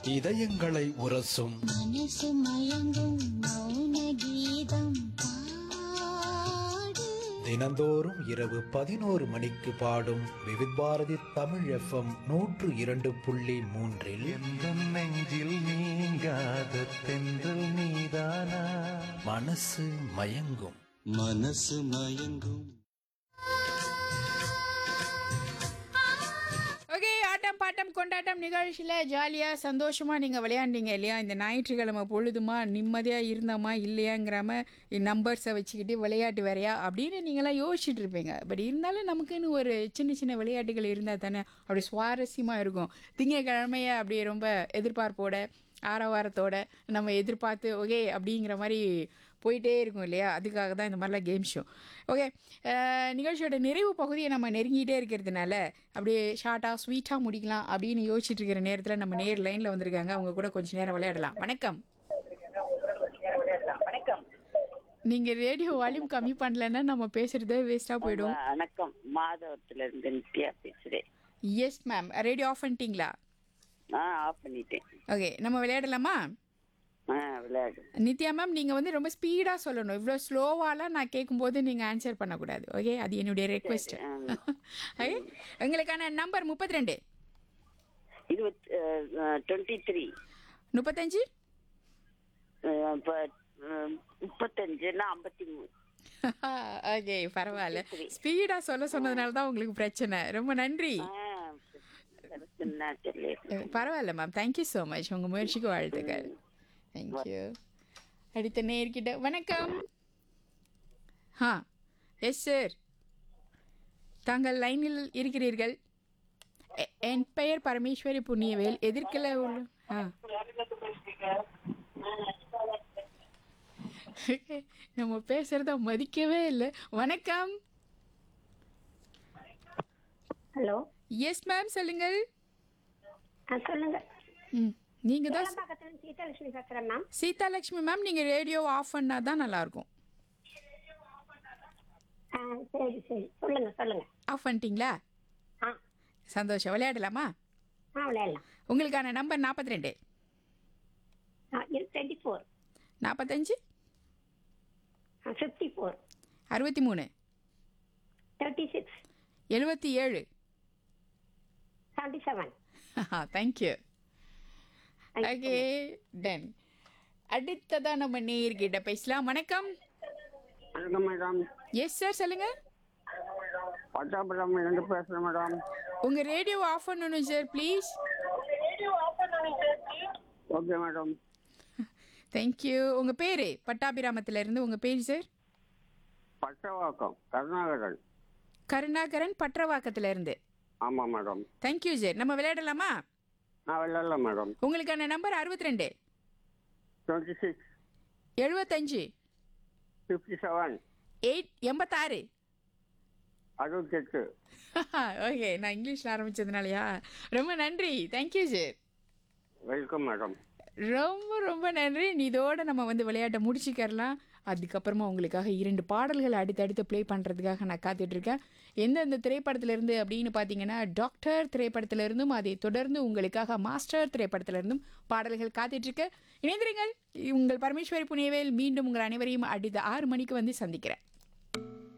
இதயங்களை உரசும் மனசு மயங்கும் மௌன கீதம் பாடு தினந்தோறும் இரவு பதினோரு மணிக்கு பாடும் விவித் பாரதி தமிழ் எஃப்எம் நூற்று இரண்டு புள்ளி மூன்றில் எந்தம் நெஞ்சில் நீங்காத தென்றல் நீதானா மனசு மயங்கும் மனசு மயங்கும் ஓகே ஆட்டம் பாட்டம் கொண்டாட்டம் நிகழ்ச்சியில் ஜாலியாக சந்தோஷமாக நீங்கள் விளையாண்டீங்க இல்லையா இந்த ஞாயிற்றுக்கிழமை பொழுதுமா நிம்மதியாக இருந்தோமா இல்லையாங்கிறாம நம்பர்ஸை வச்சுக்கிட்டு விளையாட்டு வேறையா அப்படின்னு நீங்களாம் யோசிச்சுட்டு இருப்பீங்க பட் இருந்தாலும் நமக்குன்னு ஒரு சின்ன சின்ன விளையாட்டுகள் இருந்தால் தானே அப்படி சுவாரஸ்யமாக இருக்கும் திங்கக்கிழமைய அப்படியே ரொம்ப எதிர்பார்ப்போட ஆரவாரத்தோட நம்ம எதிர்பார்த்து ஓகே அப்படிங்கிற மாதிரி போயிட்டே இருக்கும் இல்லையா அதுக்காக தான் இந்த மாதிரிலாம் கேம் ஷோ ஓகே நிகழ்ச்சியோட நிறைவு பகுதியை நம்ம நெருங்கிட்டே இருக்கிறதுனால அப்படியே ஷார்ட்டாக ஸ்வீட்டாக முடிக்கலாம் அப்படின்னு யோசிச்சுட்டு இருக்கிற நேரத்தில் நம்ம நேர் லைனில் வந்திருக்காங்க அவங்க கூட கொஞ்சம் நேரம் விளையாடலாம் வணக்கம் நீங்கள் ரேடியோ வால்யூம் கம்மி பண்ணலைன்னா நம்ம பேசுகிறதே வேஸ்ட்டாக போயிடும் வணக்கம் மாதவத்துல இருந்து நித்யா பேசுறேன் எஸ் மேம் ரேடியோ ஆஃப் பண்ணிட்டீங்களா நான் ஆஃப் பண்ணிட்டேன் ஓகே நம்ம விளையாடலாமா ஆ விளையாடு நித்யா மேம் நீங்கள் வந்து ரொம்ப ஸ்பீடாக சொல்லணும் இவ்வளோ ஸ்லோவாலாம் நான் கேட்கும்போது நீங்கள் ஆன்சர் பண்ணக்கூடாது ஓகே அது என்னுடைய ரெக்வெஸ்ட் ஓகே உங்களுக்கான நம்பர் முப்பத்தி ரெண்டு இருபத்தி டுவெண்ட்டி த்ரீ முப்பத்தஞ்சு இப்போ முப்பத்தஞ்சுன்னா ஐம்பத்தி மூணு ஓகே பரவாயில்ல ஸ்பீடாக சொல்ல சொன்னதுனால தான் உங்களுக்கு பிரச்சனை ரொம்ப நன்றி ஆ கரெக்டுன்னா சொல்லி பரவாயில்ல மேம் தேங்க்யூ ஸோ மச் உங்கள் முயற்சிக்கு வாழ்த்துக்கள் தேங்க்யூ அடுத்த நேர்கிட்ட வணக்கம் ஆ எஸ் சார் தாங்கள் லைனில் இருக்கிறீர்கள் எ- என் பெயர் பரமேஸ்வரி புண்ணியவேல் எதிர்க்கல உள்ள ஆ நம்ம பேசுறத மதிக்கவே இல்லை வணக்கம் ஹலோ எஸ் மேம் சொல்லுங்கள் ஆ சொல்லுங்க ம் நீங்கள் தான் பக்கத்துல சீதாலட்சுமி பேசுறேன் மேம் சீதாலட்சுமி மேம் நீங்கள் ரேடியோ ஆஃப் பண்ணால் தான் நல்லாயிருக்கும் ஆ சரி சரி சொல்லுங்க சொல்லுங்க ஆஃப் பண்ணிட்டீங்களா ஆ சந்தோஷம் விளையாடலாமா ஆ விளையாடலாம் உங்களுக்கான நம்பர் நாற்பத்தி ரெண்டு ஆ டுவெண்ட்டி ஃபோர் நாற்பத்தஞ்சு ஃபிஃப்டி ஃபோர் அறுபத்தி மூணு தேர்ட்டி சிக்ஸ் எழுபத்தி ஏழு seventy seven thank you okay done அடுத்ததாக நம்ம நேர்கிட்ட பேசலாம் வணக்கம் வணக்கம் மேடம் எஸ் சார் சொல்லுங்கள் பட்டாபுரம் இருந்து பேசுறேன் மேடம் உங்கள் ரேடியோ ஆஃப் பண்ணணும் sir please okay madam thank you உங்கள் பேர் பட்டாபிராமத்தில் இருந்து உங்கள் பேர் சார் பட்டவாக்கம் கருணாகரன் கருணாகரன் பற்றவாக்கத்தில் இருந்து ஆமாம் மேடம் தேங்க்யூ சார் நம்ம விளையாடலாமா நான் விளையாடல மேடம் உங்களுக்கான நம்பர் அறுபத்தி ரெண்டு டுவெண்ட்டி சிக்ஸ் எழுபத்தஞ்சு ஃபிஃப்டி செவன் எயிட் எண்பத்தாறு அறுபத்தெட்டு ஓகே நான் இங்கிலீஷில் ஆரம்பிச்சதுனாலயா ரொம்ப நன்றி தேங்க்யூ சார் வெல்கம் மேடம் ரொம்ப ரொம்ப நன்றி இதோட நம்ம வந்து விளையாட்டை முடிச்சுக்கரலாம் அதுக்கப்புறமா உங்களுக்காக இரண்டு பாடல்கள் அடுத்தடுத்து ப்ளே பண்ணுறதுக்காக நான் காத்துட்ருக்கேன் எந்தெந்த திரைப்படத்திலிருந்து அப்படின்னு பார்த்தீங்கன்னா டாக்டர் திரைப்படத்திலிருந்தும் அதை தொடர்ந்து உங்களுக்காக மாஸ்டர் திரைப்படத்திலிருந்தும் பாடல்கள் காத்துட்ருக்க இணைந்திருங்கள் உங்கள் பரமேஸ்வரி புனியவேல் மீண்டும் உங்கள் அனைவரையும் அடுத்த ஆறு மணிக்கு வந்து சந்திக்கிறேன்